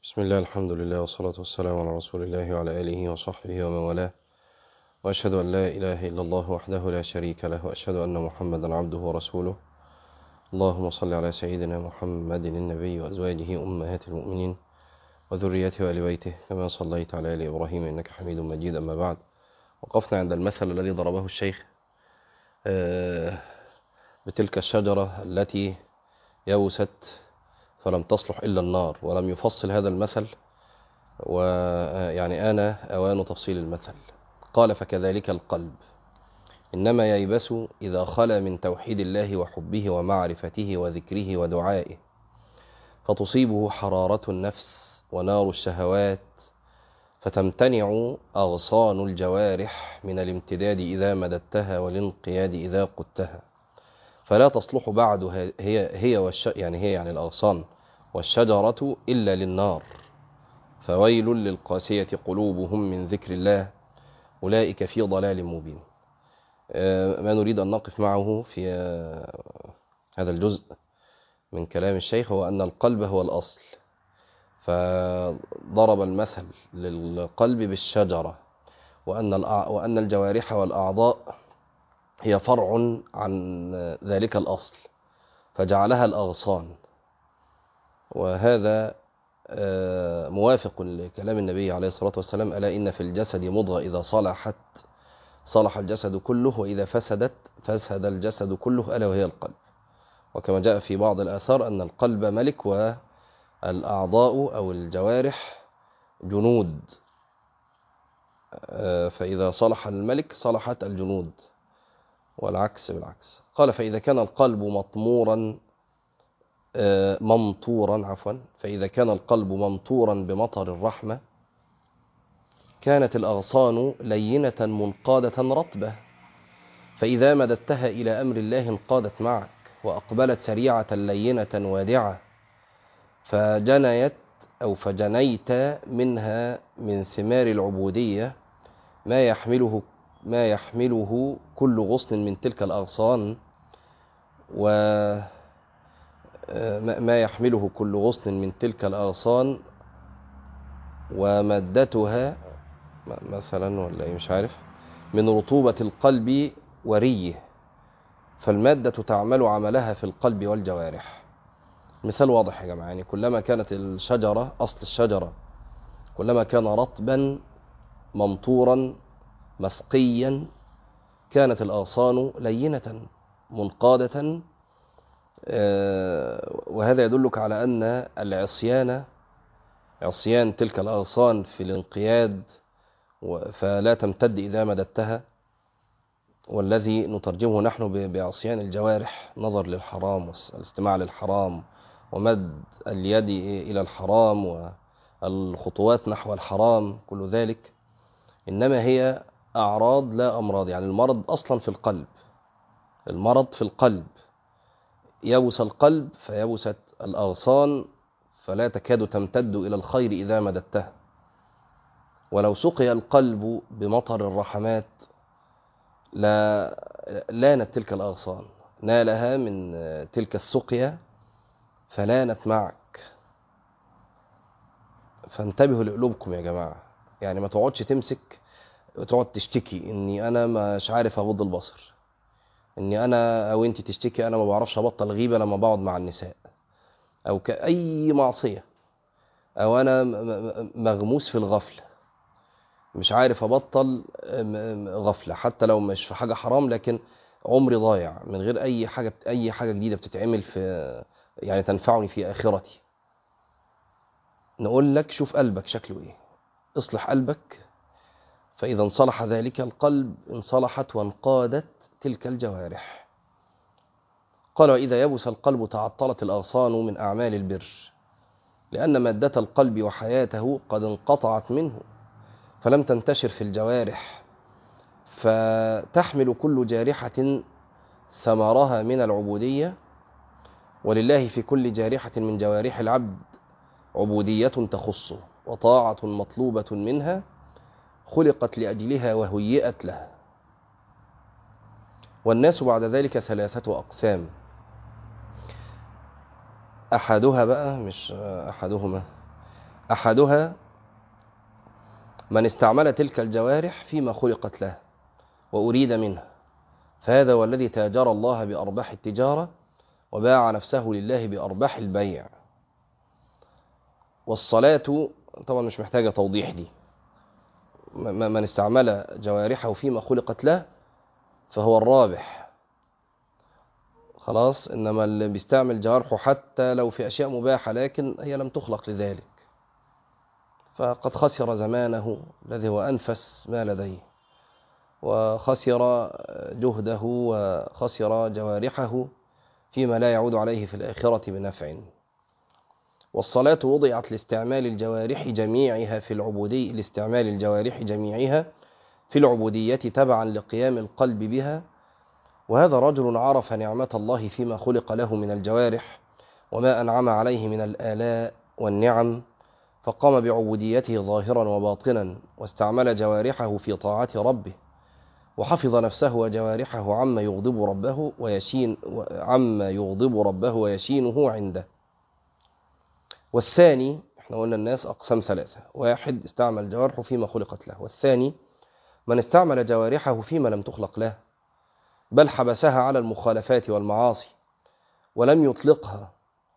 بسم الله الحمد لله والصلاة والسلام على رسول الله وعلى آله وصحبه ومن والاه وأشهد أن لا إله إلا الله وحده لا شريك له وأشهد أن محمدا عبده ورسوله اللهم صل على سيدنا محمد النبي وأزواجه أمهات المؤمنين وذريته وآل بيته كما صليت على آل إبراهيم إنك حميد مجيد أما بعد وقفنا عند المثل الذي ضربه الشيخ بتلك الشجرة التي يوست فلم تصلح إلا النار ولم يفصل هذا المثل ويعني آن أوان تفصيل المثل قال فكذلك القلب إنما ييبس إذا خلا من توحيد الله وحبه ومعرفته وذكره ودعائه فتصيبه حرارة النفس ونار الشهوات فتمتنع أغصان الجوارح من الامتداد إذا مددتها والانقياد إذا قدتها فلا تصلح بعد هي هي والش يعني هي يعني الأغصان والشجرة إلا للنار فويل للقاسية قلوبهم من ذكر الله أولئك في ضلال مبين ما نريد أن نقف معه في هذا الجزء من كلام الشيخ هو أن القلب هو الأصل فضرب المثل للقلب بالشجرة وأن وأن الجوارح والأعضاء هي فرع عن ذلك الأصل فجعلها الأغصان وهذا موافق لكلام النبي عليه الصلاة والسلام ألا إن في الجسد مضغة إذا صلحت صلح الجسد كله وإذا فسدت فسد الجسد كله ألا وهي القلب وكما جاء في بعض الآثار أن القلب ملك والأعضاء أو الجوارح جنود فإذا صلح الملك صلحت الجنود والعكس بالعكس قال فإذا كان القلب مطمورا ممطورا عفوا فإذا كان القلب ممطورا بمطر الرحمة كانت الأغصان لينة منقادة رطبة فإذا مددتها إلى أمر الله انقادت معك وأقبلت سريعة لينة وادعة فجنيت أو فجنيت منها من ثمار العبودية ما يحمله ما يحمله كل غصن من تلك الأغصان و ما يحمله كل غصن من تلك الأغصان ومادتها مثلا ولا ايه مش عارف من رطوبة القلب وريه فالمادة تعمل عملها في القلب والجوارح مثال واضح يا جماعة يعني كلما كانت الشجرة أصل الشجرة كلما كان رطبا ممطورا مسقيا كانت الأغصان لينة منقادة وهذا يدلك على أن العصيان عصيان تلك الأغصان في الانقياد فلا تمتد إذا مددتها والذي نترجمه نحن بعصيان الجوارح نظر للحرام والاستماع للحرام ومد اليد إلى الحرام والخطوات نحو الحرام كل ذلك إنما هي أعراض لا أمراض يعني المرض أصلا في القلب المرض في القلب يبس القلب فيبست الأغصان فلا تكاد تمتد إلى الخير إذا مددتها ولو سقي القلب بمطر الرحمات لا لانت تلك الأغصان نالها من تلك السقيا فلانت معك فانتبهوا لقلوبكم يا جماعة يعني ما تقعدش تمسك وتقعد تشتكي اني انا مش عارف اغض البصر اني انا او انت تشتكي انا ما بعرفش ابطل غيبه لما بقعد مع النساء او كاي معصيه او انا مغموس في الغفله مش عارف ابطل غفله حتى لو مش في حاجه حرام لكن عمري ضايع من غير اي حاجه اي حاجه جديده بتتعمل في يعني تنفعني في اخرتي نقول لك شوف قلبك شكله ايه اصلح قلبك فاذا انصلح ذلك القلب انصلحت وانقادت تلك الجوارح قال وإذا يبس القلب تعطلت الأغصان من أعمال البر لأن مادة القلب وحياته قد انقطعت منه فلم تنتشر في الجوارح فتحمل كل جارحة ثمرها من العبودية ولله في كل جارحة من جوارح العبد عبودية تخصه وطاعة مطلوبة منها خلقت لأجلها وهيئت لها والناس بعد ذلك ثلاثة أقسام أحدها بقى مش أحدهما أحدها من استعمل تلك الجوارح فيما خلقت له وأريد منه فهذا هو الذي تاجر الله بأرباح التجارة وباع نفسه لله بأرباح البيع والصلاة طبعا مش محتاجة توضيح دي من استعمل جوارحه فيما خلقت له فهو الرابح خلاص إنما اللي بيستعمل جوارحه حتى لو في أشياء مباحة لكن هي لم تخلق لذلك فقد خسر زمانه الذي هو أنفس ما لديه وخسر جهده وخسر جوارحه فيما لا يعود عليه في الآخرة بنفع والصلاة وضعت لاستعمال الجوارح جميعها في العبودية لاستعمال الجوارح جميعها في العبودية تبعا لقيام القلب بها وهذا رجل عرف نعمة الله فيما خلق له من الجوارح وما أنعم عليه من الآلاء والنعم فقام بعبوديته ظاهرا وباطنا واستعمل جوارحه في طاعة ربه وحفظ نفسه وجوارحه عما يغضب ربه ويشين عما يغضب ربه ويشينه عنده والثاني احنا قلنا الناس أقسام ثلاثة واحد استعمل جوارحه فيما خلقت له والثاني من استعمل جوارحه فيما لم تخلق له بل حبسها على المخالفات والمعاصي ولم يطلقها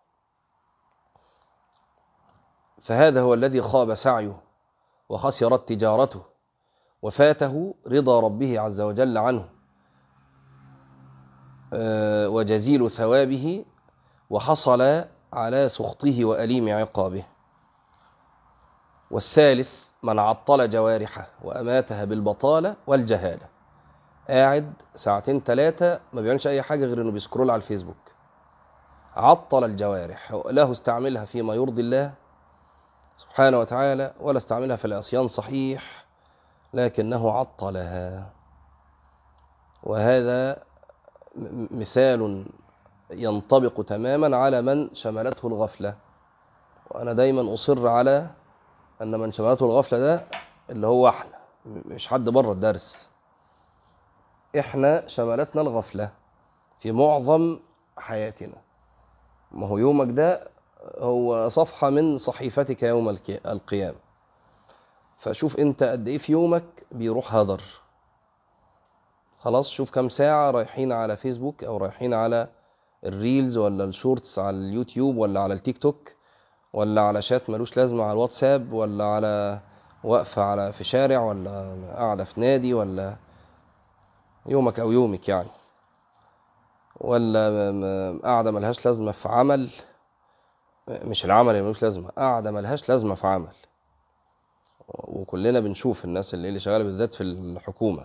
فهذا هو الذي خاب سعيه وخسرت تجارته وفاته رضا ربه عز وجل عنه وجزيل ثوابه وحصل على سخطه وأليم عقابه والثالث من عطل جوارحه وأماتها بالبطالة والجهالة قاعد ساعتين ثلاثة ما بيعملش أي حاجة غير إنه بيسكرول على الفيسبوك عطل الجوارح له استعملها فيما يرضي الله سبحانه وتعالى ولا استعملها في العصيان صحيح لكنه عطلها وهذا مثال ينطبق تماما على من شملته الغفلة وأنا دايما أصر على أن من شملته الغفلة ده اللي هو احنا مش حد بره الدرس احنا شملتنا الغفلة في معظم حياتنا ما هو يومك ده هو صفحة من صحيفتك يوم القيامة فشوف انت قد ايه في يومك بيروح هدر خلاص شوف كم ساعة رايحين على فيسبوك او رايحين على الريلز ولا الشورتس على اليوتيوب ولا على التيك توك ولا على شات ملوش لازمة على الواتساب ولا على وقفة على في شارع ولا قاعدة في نادي ولا يومك أو يومك يعني ولا قاعدة ملهاش لازمة في عمل مش العمل اللي ملوش لازمة قاعدة ملهاش لازمة في عمل وكلنا بنشوف الناس اللي, اللي شغالة بالذات في الحكومة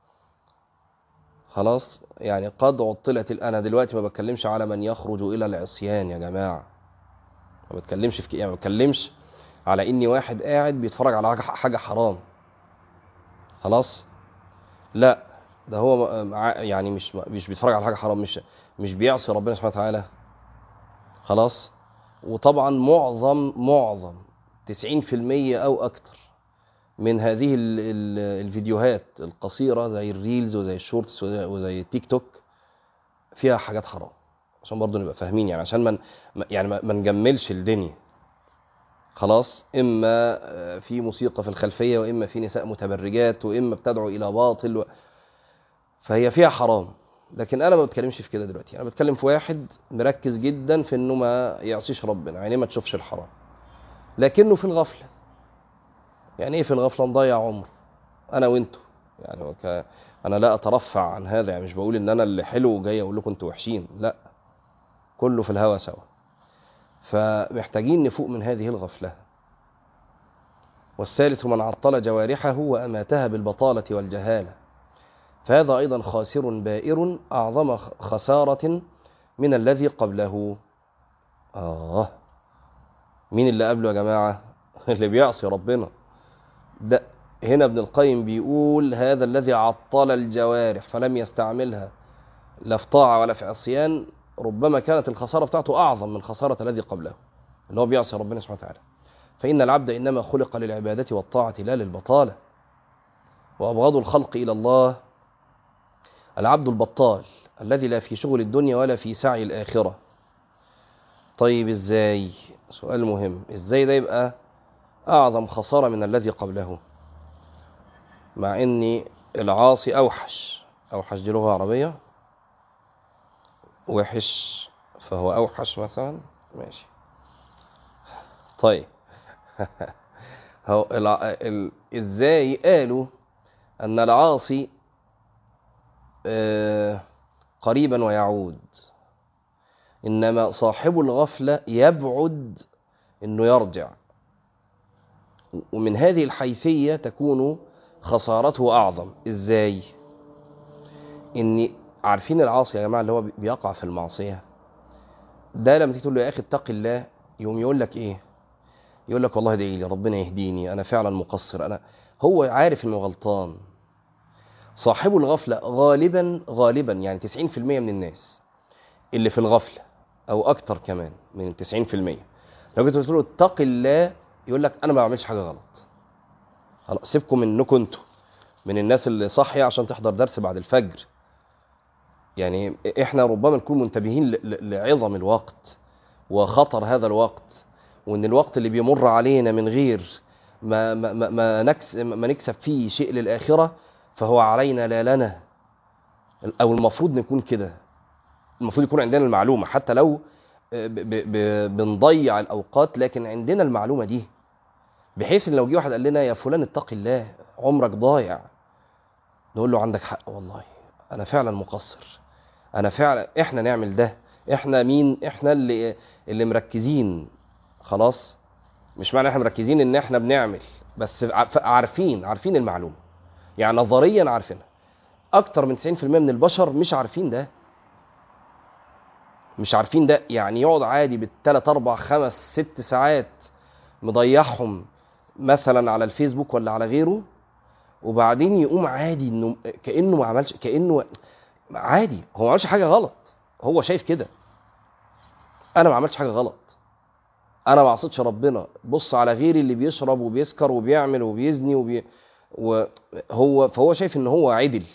خلاص يعني قد عطلت انا دلوقتي ما بتكلمش على من يخرج الى العصيان يا جماعه ما بتكلمش في يعني ما بتكلمش على اني واحد قاعد بيتفرج على حاجه حرام خلاص لا ده هو يعني مش مش بيتفرج على حاجه حرام مش مش بيعصي ربنا سبحانه وتعالى خلاص وطبعا معظم معظم 90% او اكتر من هذه ال ال الفيديوهات القصيرة زي الريلز وزي الشورتس وزي التيك توك فيها حاجات حرام عشان برضه نبقى فاهمين يعني عشان من يعني ما نجملش الدنيا خلاص اما في موسيقى في الخلفيه واما في نساء متبرجات واما بتدعو الى باطل و... فهي فيها حرام لكن انا ما بتكلمش في كده دلوقتي انا بتكلم في واحد مركز جدا في انه ما يعصيش ربنا يعني ما تشوفش الحرام لكنه في الغفله يعني ايه في الغفله نضيع عمر انا وانتوا يعني وك... انا لا اترفع عن هذا يعني مش بقول ان انا اللي حلو وجاي اقول لكم انتوا وحشين لا كله في الهوى سوا فمحتاجين نفوق من هذه الغفله والثالث من عطل جوارحه واماتها بالبطاله والجهاله فهذا ايضا خاسر بائر اعظم خساره من الذي قبله اه مين اللي قبله يا جماعه اللي بيعصي ربنا ده هنا ابن القيم بيقول هذا الذي عطل الجوارح فلم يستعملها لا في طاعة ولا في عصيان ربما كانت الخسارة بتاعته أعظم من خسارة الذي قبله اللي هو بيعصي ربنا سبحانه وتعالى فإن العبد إنما خلق للعبادة والطاعة لا للبطالة وأبغض الخلق إلى الله العبد البطال الذي لا في شغل الدنيا ولا في سعي الآخرة طيب إزاي سؤال مهم إزاي ده يبقى أعظم خسارة من الذي قبله مع أن العاصي أوحش أوحش دي لغة عربية وحش فهو أوحش مثلا ماشي طيب هو الع... ال... ازاي قالوا ان العاصي آه قريبا ويعود انما صاحب الغفله يبعد انه يرجع ومن هذه الحيثيه تكون خسارته اعظم ازاي ان عارفين العاصي يا جماعه اللي هو بيقع في المعصيه ده لما تيجي تقول له يا اخي اتق الله يقوم يقول لك ايه يقول لك والله ادعي لي ربنا يهديني انا فعلا مقصر انا هو عارف انه غلطان صاحب الغفله غالبا غالبا يعني 90% من الناس اللي في الغفله او اكتر كمان من 90% لو جيت قلت له اتق الله يقول لك انا ما بعملش حاجه غلط خلاص سيبكم منكم انتوا من الناس اللي صاحيه عشان تحضر درس بعد الفجر يعني احنا ربما نكون منتبهين لعظم الوقت وخطر هذا الوقت وان الوقت اللي بيمر علينا من غير ما ما ما, ما, نكس ما نكسب فيه شيء للاخره فهو علينا لا لنا او المفروض نكون كده المفروض يكون عندنا المعلومه حتى لو ب ب بنضيع الاوقات لكن عندنا المعلومه دي بحيث ان لو جه واحد قال لنا يا فلان اتق الله عمرك ضايع نقول له عندك حق والله انا فعلا مقصر انا فعلا احنا نعمل ده احنا مين احنا اللي اللي مركزين خلاص مش معنى احنا مركزين ان احنا بنعمل بس عارفين عارفين المعلومه يعني نظريا عارفينها اكتر من 90% من البشر مش عارفين ده مش عارفين ده يعني يقعد عادي بالثلاث اربع خمس ست ساعات مضيعهم مثلا على الفيسبوك ولا على غيره وبعدين يقوم عادي انه كانه ما عملش كانه عادي هو ما عملش حاجه غلط هو شايف كده انا ما عملتش حاجه غلط انا ما عصيتش ربنا بص على غيري اللي بيشرب وبيسكر وبيعمل وبيزني وبي... وهو فهو شايف ان هو عدل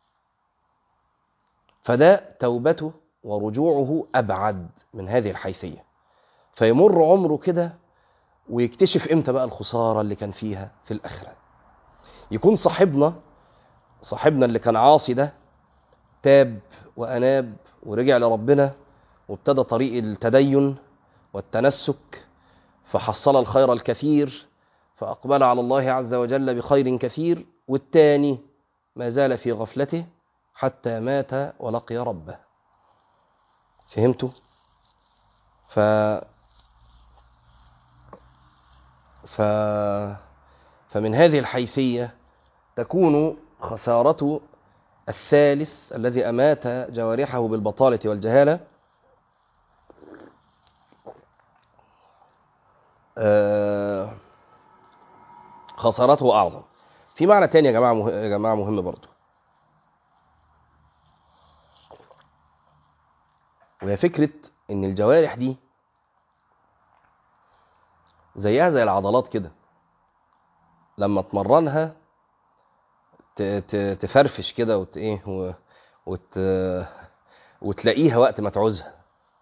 فده توبته ورجوعه ابعد من هذه الحيثيه فيمر عمره كده ويكتشف امتى بقى الخساره اللي كان فيها في الاخره يكون صاحبنا صاحبنا اللي كان عاصي ده تاب واناب ورجع لربنا وابتدى طريق التدين والتنسك فحصل الخير الكثير فأقبل على الله عز وجل بخير كثير والتاني ما زال في غفلته حتى مات ولقي ربه فهمتوا؟ ف ف فمن هذه الحيثية تكون خسارة الثالث الذي أمات جوارحه بالبطالة والجهالة خسارته أعظم في معنى تاني يا جماعة مه... يا جماعة مهم برضو وهي فكرة إن الجوارح دي زيها زي العضلات كده لما تمرنها ت... ت... تفرفش كده وت... إيه و... وت... وتلاقيها وقت ما تعوزها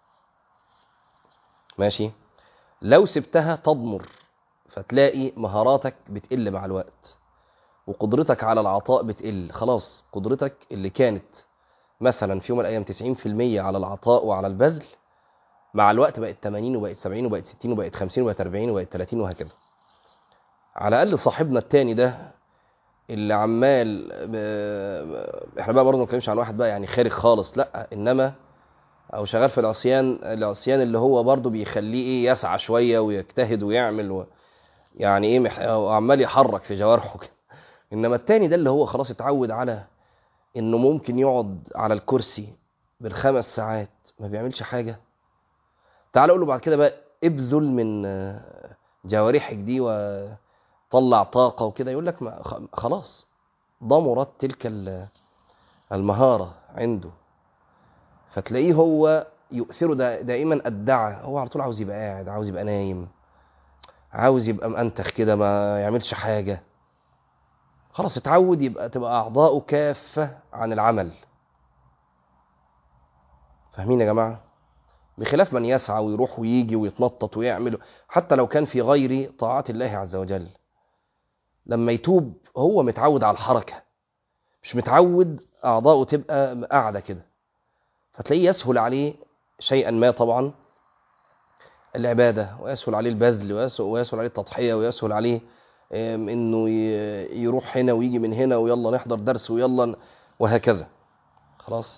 ماشي لو سبتها تضمر فتلاقي مهاراتك بتقل مع الوقت وقدرتك على العطاء بتقل خلاص قدرتك اللي كانت مثلا في يوم من الايام 90% على العطاء وعلى البذل مع الوقت بقت 80 وبقت 70 وبقت 60 وبقت 50 وبقت 40 وبقت 30 وهكذا على الاقل صاحبنا التاني ده اللي عمال احنا بقى برضه ما بنتكلمش عن واحد بقى يعني خارج خالص لا انما او شغال في العصيان العصيان اللي هو برضه بيخليه ايه يسعى شويه ويجتهد ويعمل و... يعني ايه مح... عمال يحرك في جوارحه كده انما التاني ده اللي هو خلاص اتعود على انه ممكن يقعد على الكرسي بالخمس ساعات ما بيعملش حاجه تعال اقول له بعد كده بقى ابذل من جوارحك دي وطلع طاقه وكده يقول لك ما خلاص ضمرت تلك المهاره عنده فتلاقيه هو يؤثره دا دائما الدعة هو على طول عاوز يبقى قاعد عاوز يبقى نايم عاوز يبقى مأنتخ كده ما يعملش حاجة خلاص اتعود يبقى تبقى أعضاؤه كافة عن العمل فاهمين يا جماعة بخلاف من يسعى ويروح ويجي ويتنطط ويعمل حتى لو كان في غير طاعات الله عز وجل لما يتوب هو متعود على الحركة مش متعود أعضاؤه تبقى قاعدة كده فتلاقيه يسهل عليه شيئا ما طبعا العبادة ويسهل عليه البذل ويسهل عليه التضحية ويسهل عليه انه يروح هنا ويجي من هنا ويلا نحضر درس ويلا وهكذا خلاص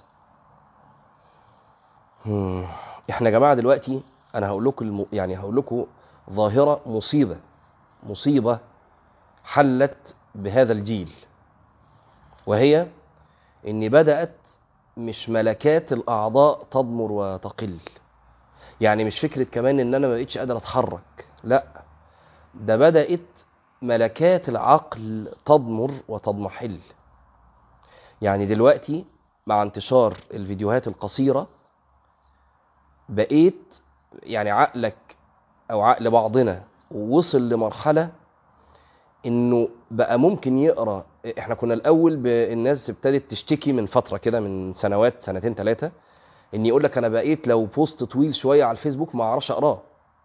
احنا يا جماعه دلوقتي انا هقول لكم الم... يعني هقول لكم ظاهره مصيبه مصيبه حلت بهذا الجيل وهي ان بدات مش ملكات الاعضاء تضمر وتقل يعني مش فكره كمان ان انا ما بقتش قادر اتحرك لا ده بدات ملكات العقل تضمر وتضمحل يعني دلوقتي مع انتشار الفيديوهات القصيره بقيت يعني عقلك او عقل بعضنا وصل لمرحله انه بقى ممكن يقرا احنا كنا الاول الناس ابتدت تشتكي من فتره كده من سنوات سنتين ثلاثه ان يقول لك انا بقيت لو بوست طويل شويه على الفيسبوك ما اعرفش اقراه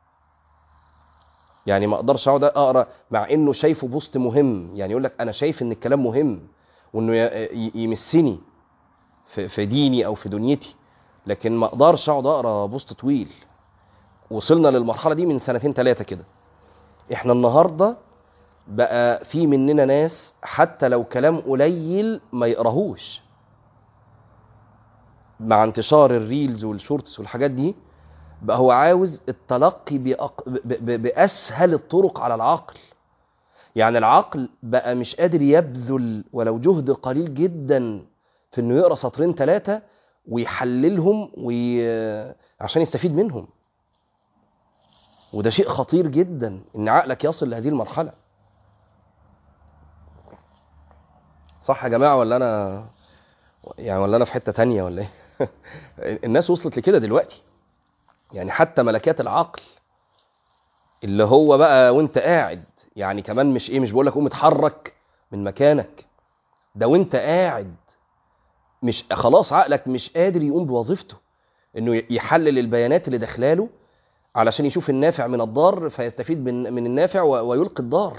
يعني ما اقدرش اقعد اقرا مع انه شايفه بوست مهم يعني يقول لك انا شايف ان الكلام مهم وانه يمسني في ديني او في دنيتي لكن ما اقدرش اقعد اقرا بوست طويل وصلنا للمرحله دي من سنتين ثلاثه كده احنا النهارده بقى في مننا ناس حتى لو كلام قليل ما يقراهوش مع انتشار الريلز والشورتس والحاجات دي بقى هو عاوز التلقي بأق... ب... ب... باسهل الطرق على العقل يعني العقل بقى مش قادر يبذل ولو جهد قليل جدا في انه يقرا سطرين ثلاثه ويحللهم وي... عشان يستفيد منهم وده شيء خطير جدا ان عقلك يصل لهذه المرحله صح يا جماعه ولا انا يعني ولا انا في حته تانية ولا ايه الناس وصلت لكده دلوقتي يعني حتى ملكات العقل اللي هو بقى وانت قاعد يعني كمان مش ايه مش بقول لك قوم اتحرك من مكانك ده وانت قاعد مش خلاص عقلك مش قادر يقوم بوظيفته انه يحلل البيانات اللي داخلاله علشان يشوف النافع من الضار فيستفيد من من النافع ويلقي الضار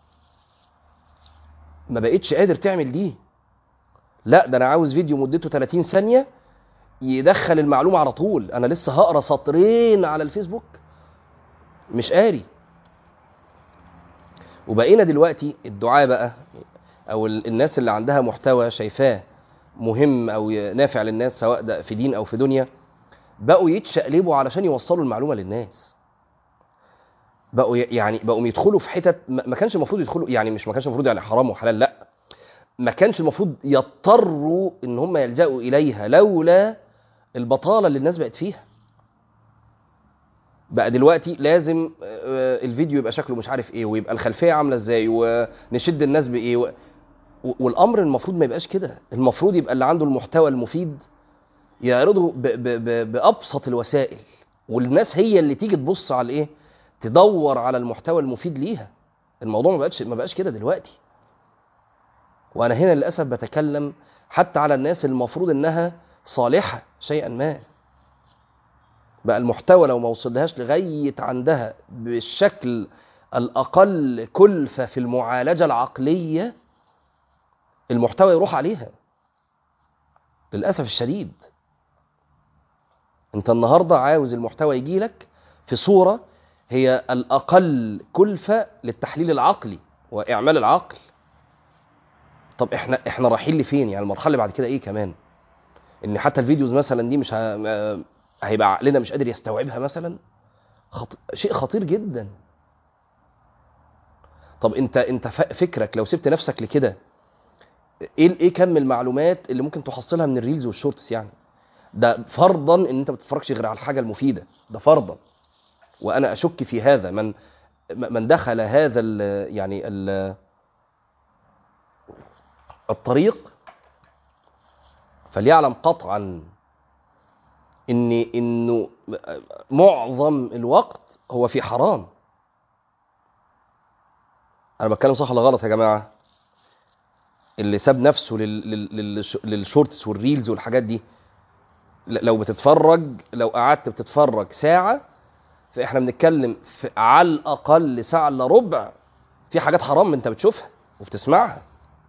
ما بقتش قادر تعمل دي لا ده انا عاوز فيديو مدته 30 ثانيه يدخل المعلومه على طول انا لسه هقرا سطرين على الفيسبوك مش قاري وبقينا دلوقتي الدعاء بقى او الناس اللي عندها محتوى شايفاه مهم او نافع للناس سواء ده في دين او في دنيا بقوا يتشقلبوا علشان يوصلوا المعلومه للناس بقوا يعني بقوا يدخلوا في حتت ما كانش المفروض يدخلوا يعني مش ما كانش المفروض يعني حرام وحلال لا ما كانش المفروض يضطروا ان هم يلجأوا اليها لولا البطاله اللي الناس بقت فيها بقى دلوقتي لازم الفيديو يبقى شكله مش عارف ايه ويبقى الخلفيه عامله ازاي ونشد الناس بايه و... والامر المفروض ما يبقاش كده المفروض يبقى اللي عنده المحتوى المفيد يعرضه ب... ب... ب... بابسط الوسائل والناس هي اللي تيجي تبص على الايه تدور على المحتوى المفيد ليها الموضوع ما بقاش ما بقاش كده دلوقتي وانا هنا للاسف بتكلم حتى على الناس المفروض انها صالحه شيئا ما بقى المحتوى لو ما وصلهاش لغايه عندها بالشكل الاقل كلفه في المعالجه العقليه المحتوى يروح عليها للاسف الشديد انت النهارده عاوز المحتوى يجي لك في صوره هي الاقل كلفه للتحليل العقلي واعمال العقل طب احنا احنا رايحين لفين يعني المرحله اللي بعد كده ايه كمان ان حتى الفيديوز مثلا دي مش ه... هيبقى عقلنا مش قادر يستوعبها مثلا خط... شيء خطير جدا طب انت انت فكرك لو سبت نفسك لكده ايه ايه كم المعلومات اللي ممكن تحصلها من الريلز والشورتس يعني ده فرضا ان انت ما بتتفرجش غير على الحاجه المفيده ده فرضا وانا اشك في هذا من من دخل هذا ال يعني ال الطريق فليعلم قطعا ان انه معظم الوقت هو في حرام انا بتكلم صح ولا غلط يا جماعه اللي ساب نفسه لل... لل... للشورتس والريلز والحاجات دي ل- لو بتتفرج لو قعدت بتتفرج ساعة فاحنا بنتكلم في على الأقل ساعة إلا ربع في حاجات حرام انت بتشوفها وبتسمعها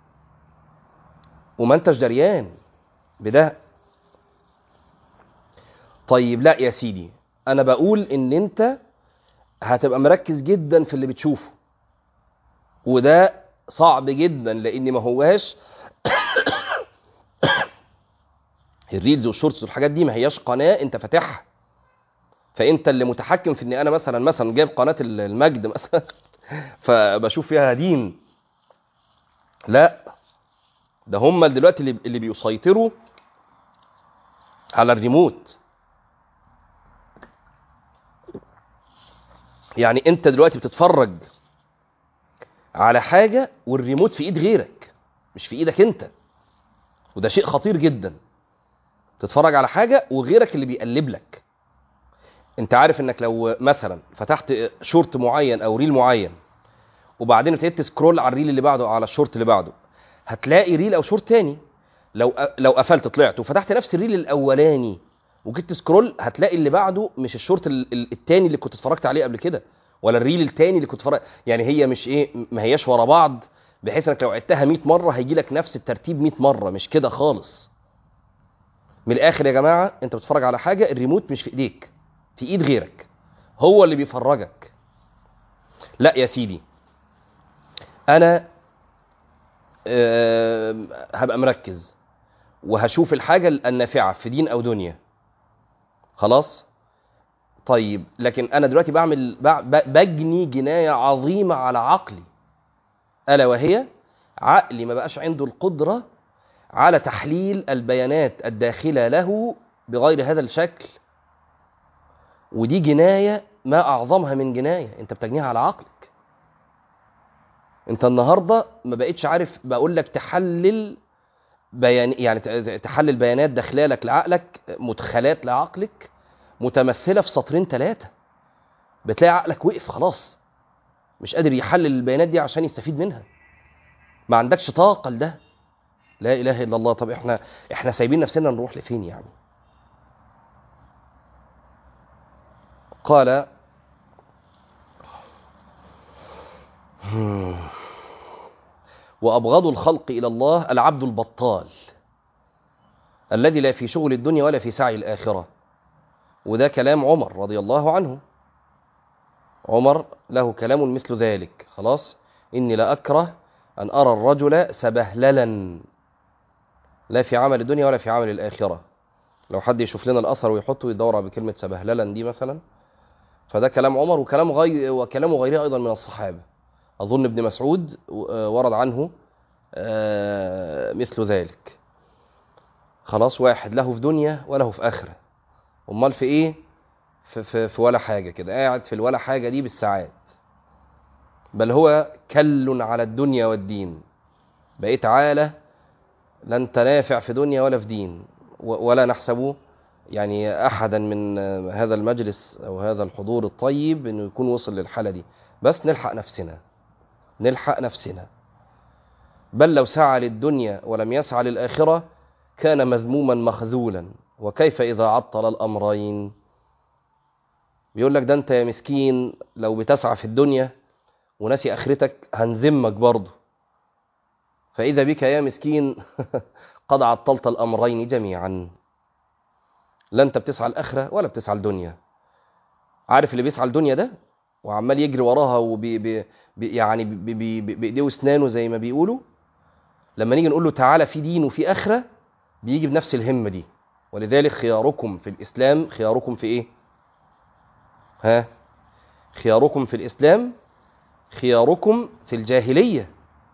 وما انتش دريان بده طيب لا يا سيدي انا بقول ان انت هتبقى مركز جدا في اللي بتشوفه وده صعب جدا لان ما هواش الريلز والشورتس والحاجات دي ما هياش قناه انت فاتحها فانت اللي متحكم في ان انا مثلا مثلا جايب قناه المجد مثلا فبشوف فيها دين لا ده هم دلوقتي اللي اللي بيسيطروا على الريموت يعني انت دلوقتي بتتفرج على حاجه والريموت في ايد غيرك مش في ايدك انت وده شيء خطير جدا تتفرج على حاجه وغيرك اللي بيقلب لك انت عارف انك لو مثلا فتحت شورت معين او ريل معين وبعدين ابتديت تسكرول على الريل اللي بعده او على الشورت اللي بعده هتلاقي ريل او شورت تاني لو لو قفلت طلعت وفتحت نفس الريل الاولاني وجيت تسكرول هتلاقي اللي بعده مش الشورت ال- ال- التاني اللي كنت اتفرجت عليه قبل كده ولا الريل التاني اللي كنت اتفرج يعني هي مش ايه ما هياش ورا بعض بحيث انك لو عدتها 100 مره هيجي لك نفس الترتيب 100 مره مش كده خالص من الاخر يا جماعه انت بتتفرج على حاجه الريموت مش في ايديك في ايد غيرك هو اللي بيفرجك لا يا سيدي انا آم، هبقى مركز وهشوف الحاجه النافعه في دين او دنيا خلاص طيب لكن انا دلوقتي بعمل بع- ب- بجني جنايه عظيمه على عقلي الا وهي عقلي ما بقاش عنده القدره على تحليل البيانات الداخله له بغير هذا الشكل ودي جنايه ما اعظمها من جنايه انت بتجنيها على عقلك انت النهارده ما بقتش عارف بقول لك تحلل بيان يعني ت- تحلل بيانات داخلالك لعقلك مدخلات لعقلك متمثله في سطرين ثلاثه بتلاقي عقلك وقف خلاص مش قادر يحلل البيانات دي عشان يستفيد منها ما عندكش طاقه لده لا اله الا الله طب احنا احنا سايبين نفسنا نروح لفين يعني قال وأبغض الخلق إلى الله العبد البطال الذي لا في شغل الدنيا ولا في سعي الآخرة وده كلام عمر رضي الله عنه عمر له كلام مثل ذلك خلاص إني لا أكره أن أرى الرجل سبهللا لا في عمل الدنيا ولا في عمل الآخرة لو حد يشوف لنا الأثر ويحطه يدور بكلمة سبهللا دي مثلا فده كلام عمر وكلام غير وكلام غيره أيضا من الصحابة أظن ابن مسعود آه، ورد عنه آه، مثل ذلك خلاص واحد له في دنيا وله في آخرة أمال في إيه؟ في, في, في ولا حاجة كده قاعد في الولا حاجة دي بالساعات بل هو كل على الدنيا والدين بقيت عالة لن تنافع في دنيا ولا في دين و- ولا نحسبه يعني أحدا من آه، هذا المجلس أو هذا الحضور الطيب إنه يكون وصل للحالة دي بس نلحق نفسنا نلحق نفسنا بل لو سعى للدنيا ولم يسعى للآخرة كان مذموما مخذولا وكيف إذا عطل الأمرين بيقول لك ده أنت يا مسكين لو بتسعى في الدنيا وناسي آخرتك هنذمك برضه فإذا بك يا مسكين قد عطلت الأمرين جميعا لا أنت بتسعى الآخرة ولا بتسعى الدنيا عارف اللي بيسعى الدنيا ده وعمال يجري وراها وبي بي بي- يعني بي- بي- بي- بايديه واسنانه زي ما بيقولوا لما نيجي نقول له تعالى في دين وفي اخره بيجي بنفس الهمه دي ولذلك خياركم في الاسلام خياركم في ايه ها خياركم في الاسلام خياركم في الجاهليه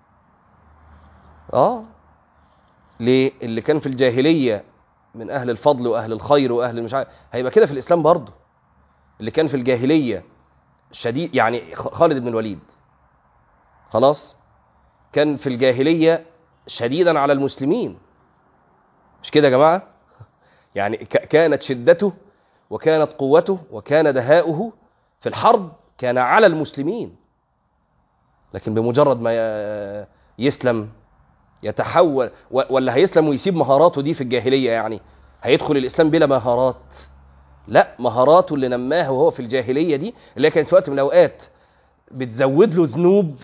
اه ليه اللي كان في الجاهليه من اهل الفضل واهل الخير واهل مش عارف هيبقى كده في الاسلام برضه اللي كان في الجاهليه شديد يعني خ- خالد بن الوليد خلاص كان في الجاهلية شديدا على المسلمين مش كده يا جماعة يعني ك- كانت شدته وكانت قوته وكان دهاؤه في الحرب كان على المسلمين لكن بمجرد ما ي- يسلم يتحول و- ولا هيسلم ويسيب مهاراته دي في الجاهلية يعني هيدخل الإسلام بلا مهارات لا مهاراته اللي نماها وهو في الجاهلية دي اللي هي كانت في وقت من الأوقات بتزود له ذنوب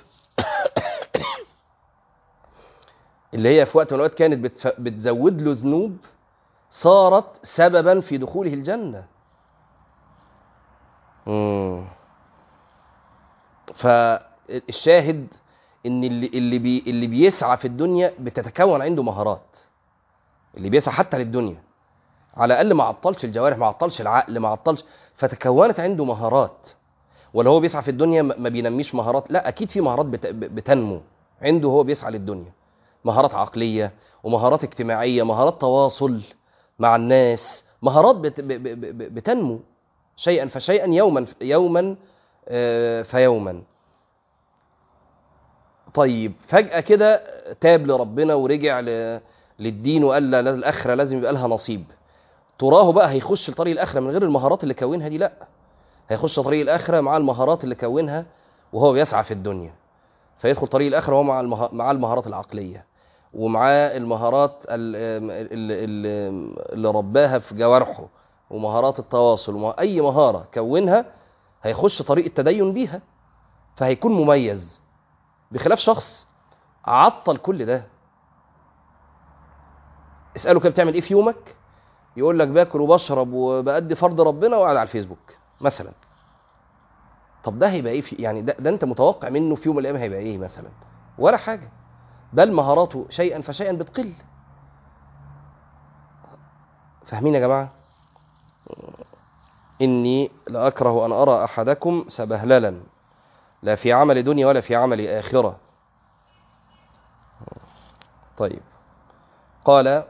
اللي هي في وقت من الأوقات كانت بتف... بتزود له ذنوب صارت سببا في دخوله الجنة مم. فالشاهد ان اللي اللي بي اللي بيسعى في الدنيا بتتكون عنده مهارات اللي بيسعى حتى للدنيا على الاقل ما عطلش الجوارح ما عطلش العقل ما عطلش فتكونت عنده مهارات ولا هو بيسعى في الدنيا ما ما بينميش مهارات لا اكيد في مهارات بت... بتنمو عنده هو بيسعى للدنيا مهارات عقليه ومهارات اجتماعيه مهارات تواصل مع الناس مهارات بت... ب... ب... ب... بتنمو شيئا فشيئا يوما يوما آه، فيوما طيب فجأة كده تاب لربنا ورجع ل... للدين وقال لا لا، الآخرة لازم يبقى لها نصيب تراه بقى هيخش لطريق الآخرة من غير المهارات اللي كونها دي لا هيخش طريق الآخرة مع المهارات اللي كونها وهو بيسعى في الدنيا فيدخل طريق الآخرة وهو مع المه... مع المهارات العقلية ومعاه المهارات ال- اللي, اللي رباها في جوارحه ومهارات التواصل وما أي مهارة كونها هيخش طريق التدين بيها فهيكون مميز بخلاف شخص عطل كل ده اسأله كده بتعمل ايه في يومك يقول لك باكل وبشرب وبأدي فرض ربنا وقاعد على الفيسبوك مثلا طب ده هيبقى ايه في يعني ده, ده انت متوقع منه في يوم من الايام هيبقى ايه مثلا ولا حاجه بل مهاراته شيئا فشيئا بتقل فاهمين يا جماعه اني لاكره ان ارى احدكم سبهللا لا في عمل دنيا ولا في عمل اخره طيب قال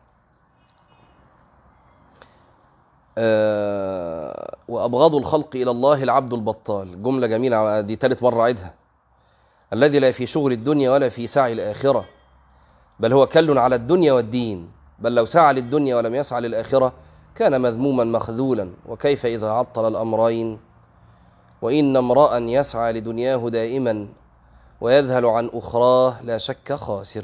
آه، وأبغض الخلق إلى الله العبد البطال جملة جميلة دي ثالث مرة أعيدها الذي لا في شغل الدنيا ولا في سعي الآخرة بل هو كل على الدنيا والدين بل لو سعى للدنيا ولم يسعى للآخرة كان مذموما مخذولا وكيف إذا عطل الأمرين وإن امرأ يسعى لدنياه دائما ويذهل عن أخراه لا شك خاسر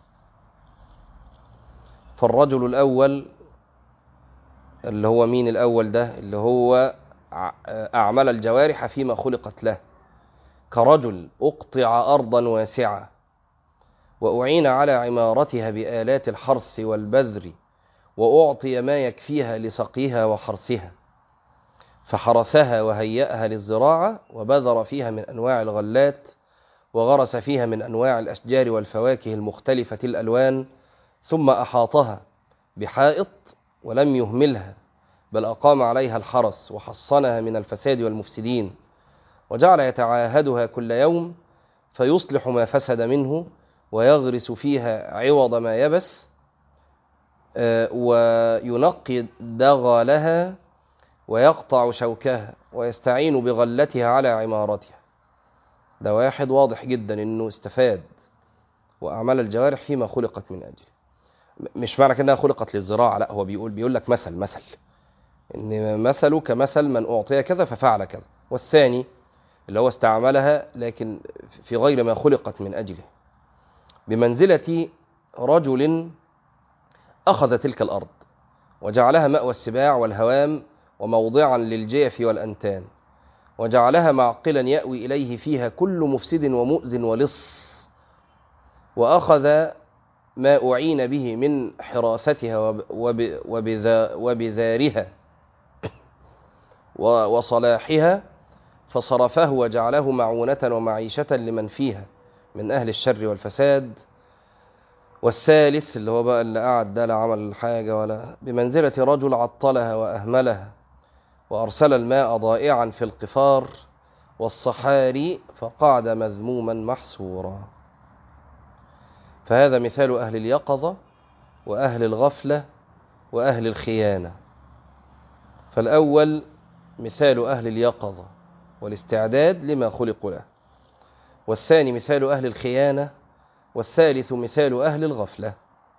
فالرجل الأول اللي هو مين الأول ده اللي هو ع- أعمل الجوارح فيما خلقت له كرجل أقطع أرضا واسعة وأعين على عمارتها بآلات الحرث والبذر وأعطي ما يكفيها لسقيها وحرثها فحرثها وهيأها للزراعة وبذر فيها من أنواع الغلات وغرس فيها من أنواع الأشجار والفواكه المختلفة الألوان ثم أحاطها بحائط ولم يهملها بل أقام عليها الحرس وحصنها من الفساد والمفسدين وجعل يتعاهدها كل يوم فيصلح ما فسد منه ويغرس فيها عوض ما يبس آه، وينقي دغلها ويقطع شوكها ويستعين بغلتها على عمارتها ده واحد واضح جدا انه استفاد واعمال الجوارح فيما خلقت من اجله م- مش معنى كده انها خلقت للزراعه لا هو بيقول بيقول لك مثل مثل ان مثله كمثل من اعطي كذا ففعل كذا والثاني اللي هو استعملها لكن في غير ما خلقت من اجله بمنزله رجل اخذ تلك الارض وجعلها ماوى السباع والهوام وموضعا للجيف والانتان وجعلها معقلا ياوي اليه فيها كل مفسد ومؤذ ولص واخذ ما أعين به من حراثتها وب- وب- وبذا وبذارها و- وصلاحها فصرفه وجعله معونة ومعيشة لمن فيها من أهل الشر والفساد والثالث اللي هو بقى اللي قعد ده لا عمل حاجة ولا بمنزلة رجل عطلها وأهملها وأرسل الماء ضائعا في القفار والصحاري فقعد مذموما محسورا فهذا مثال أهل اليقظة وأهل الغفلة وأهل الخيانة فالأول مثال أهل اليقظة والاستعداد لما خلقوا له والثاني مثال أهل الخيانة والثالث مثال أهل الغفلة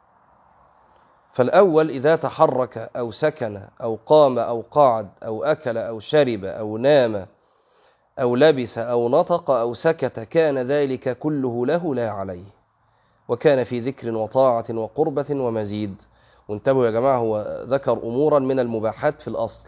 فالأول إذا تحرك أو سكن أو قام أو قعد أو أكل أو شرب أو نام أو لبس أو نطق أو سكت كان ذلك كله له لا عليه وكان في ذكر وطاعة وقربة ومزيد وانتبهوا يا جماعة هو ذكر أمورا من المباحات في الأصل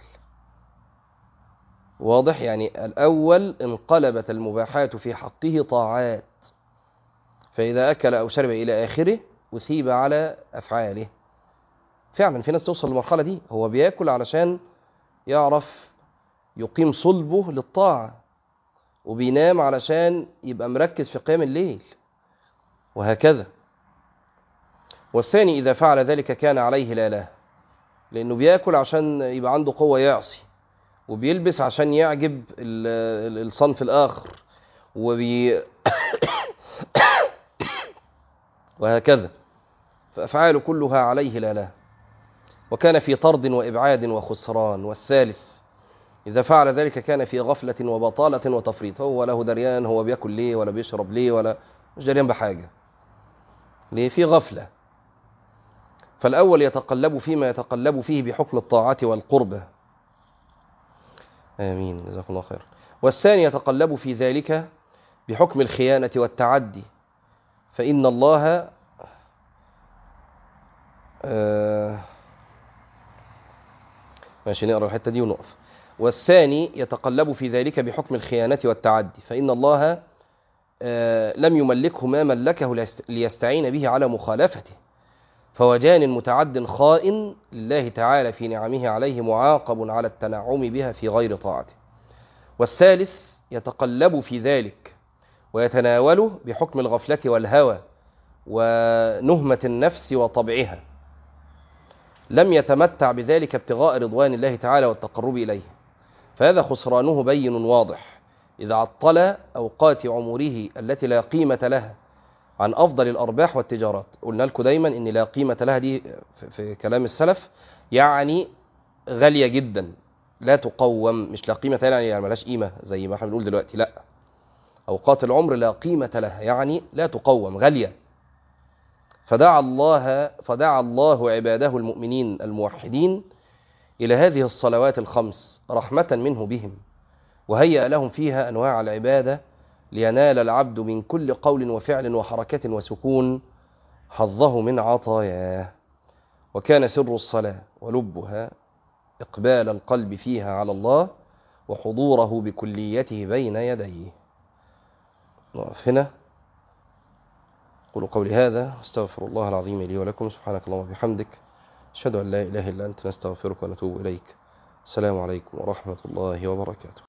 واضح يعني الأول انقلبت المباحات في حقه طاعات فإذا أكل أو شرب إلى آخره أثيب على أفعاله فعلا في ناس توصل للمرحلة دي هو بياكل علشان يعرف يقيم صلبه للطاعة وبينام علشان يبقى مركز في قيام الليل وهكذا والثاني إذا فعل ذلك كان عليه لا لا لأنه بياكل عشان يبقى عنده قوة يعصي وبيلبس عشان يعجب ال- ال- الصنف الآخر وبي وهكذا فأفعاله كلها عليه لا لا وكان في طرد وإبعاد وخسران والثالث إذا فعل ذلك كان في غفلة وبطالة وتفريط هو له دريان هو بياكل ليه ولا بيشرب ليه ولا مش دريان بحاجة ليه في غفلة فالأول يتقلب فيما يتقلب فيه بحكم الطاعة والقربة آمين جزاكم الله خير والثاني يتقلب في ذلك بحكم الخيانة والتعدي فإن الله آه ماشي نقرأ الحتة دي ونقف والثاني يتقلب في ذلك بحكم الخيانة والتعدي فإن الله آه لم يملكه ما ملكه ليست- ليستعين به على مخالفته فوجان متعد خائن لله تعالى في نعمه عليه معاقب على التنعم بها في غير طاعته والثالث يتقلب في ذلك ويتناوله بحكم الغفلة والهوى ونهمة النفس وطبعها لم يتمتع بذلك ابتغاء رضوان الله تعالى والتقرب إليه فهذا خسرانه بين واضح إذا عطل أوقات عمره التي لا قيمة لها عن أفضل الأرباح والتجارات قلنا لكم دايما إن لا قيمة لها دي في- في كلام السلف يعني غالية جدا لا تقوم مش لا قيمة لها يعني ملهاش قيمة زي ما احنا بنقول دلوقتي لا أوقات العمر لا قيمة لها يعني لا تقوم غالية فدعا الله فدعا الله عباده المؤمنين الموحدين إلى هذه الصلوات الخمس رحمة منه بهم وهيأ لهم فيها أنواع العبادة لينال العبد من كل قول وفعل وحركة وسكون حظه من عطاياه وكان سر الصلاة ولبها إقبال القلب فيها على الله وحضوره بكليته بين يديه نقف هنا قولوا قولي هذا استغفر الله العظيم لي ولكم سبحانك اللهم وبحمدك أشهد أن لا إله إلا أنت نستغفرك ونتوب إليك السلام عليكم ورحمة الله وبركاته